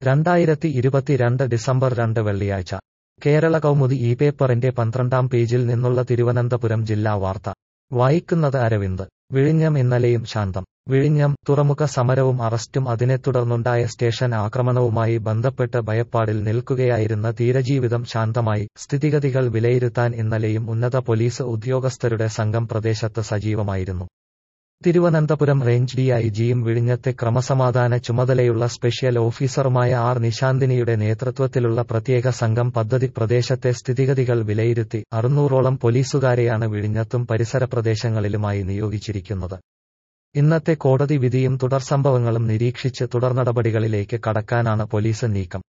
രണ്ടായിരത്തി ഇരുപത്തിരണ്ട് ഡിസംബർ രണ്ട് വെള്ളിയാഴ്ച കേരള കൗമുദി ഈ പേപ്പറിന്റെ പന്ത്രണ്ടാം പേജിൽ നിന്നുള്ള തിരുവനന്തപുരം ജില്ലാ വാർത്ത വായിക്കുന്നത് അരവിന്ദ് വിഴിഞ്ഞം ഇന്നലെയും ശാന്തം വിഴിഞ്ഞം തുറമുഖ സമരവും അറസ്റ്റും അതിനെ തുടർന്നുണ്ടായ സ്റ്റേഷൻ ആക്രമണവുമായി ബന്ധപ്പെട്ട് ഭയപ്പാടിൽ നിൽക്കുകയായിരുന്ന തീരജീവിതം ശാന്തമായി സ്ഥിതിഗതികൾ വിലയിരുത്താൻ ഇന്നലെയും ഉന്നത പോലീസ് ഉദ്യോഗസ്ഥരുടെ സംഘം പ്രദേശത്ത് സജീവമായിരുന്നു തിരുവനന്തപുരം റേഞ്ച് ഡിഐജിയും വിഴിഞ്ഞത്തെ ക്രമസമാധാന ചുമതലയുള്ള സ്പെഷ്യൽ ഓഫീസറുമായ ആർ നിശാന്തിനിയുടെ നേതൃത്വത്തിലുള്ള പ്രത്യേക സംഘം പദ്ധതി പ്രദേശത്തെ സ്ഥിതിഗതികൾ വിലയിരുത്തി അറുന്നൂറോളം പോലീസുകാരെയാണ് വിഴിഞ്ഞത്തും പരിസര പ്രദേശങ്ങളിലുമായി നിയോഗിച്ചിരിക്കുന്നത് ഇന്നത്തെ കോടതി വിധിയും തുടർസംഭവങ്ങളും നിരീക്ഷിച്ച് തുടർനടപടികളിലേക്ക് കടക്കാനാണ് പോലീസ് നീക്കം